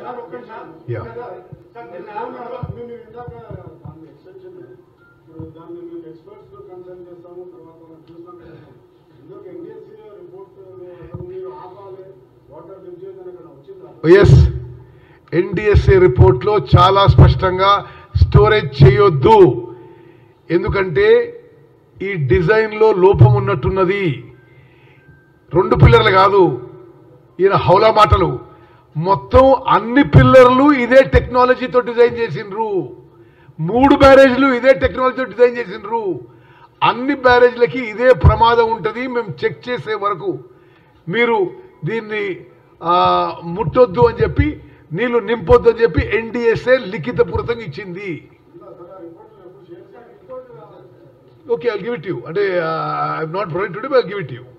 Sir ఒక్క నిమిషం. Yeah. Sir నిన్న మేము ఇందాక దాని ఎక్స్టెన్షన్ ఇప్పుడు దాన్ని మేము ఎక్స్పర్ట్స్ కన్సల్ట్ చేస్తాము తర్వాత మనం చూస్తాం చేస్తాం ఇందుకు ఎన్డిఎస్సీ రిపోర్ట్ అసలు మీరు ఆపాలి వాటర్ లిఫ్ట్ చేయదని అక్కడ వచ్చిందా ఎస్ ఎన్డిఎస్ఏ రిపోర్ట్లో చాలా స్పష్టంగా స్టోరేజ్ చేయొద్దు ఎందుకంటే ఈ డిజైన్లో లోపం ఉన్నట్టున్నది రెండు పిల్లర్లు కాదు ఈయన హౌలా మాటలు మొత్తం అన్ని పిల్లర్లు ఇదే టెక్నాలజీతో డిజైన్ చేసిండ్రు మూడు బ్యారేజ్లు ఇదే టెక్నాలజీతో డిజైన్ చేసిండ్రు అన్ని బ్యారేజ్లకి ఇదే ప్రమాదం ఉంటుంది మేము చెక్ చేసే వరకు మీరు దీన్ని ఆ, ముట్టొద్దు అని చెప్పి నీళ్లు నింపొద్దు అని చెప్పి ఎన్డిఎస్ఏ లిఖితపూర్వకంగా ఇచ్చింది okay I give it you అంటే I not provide today I give it you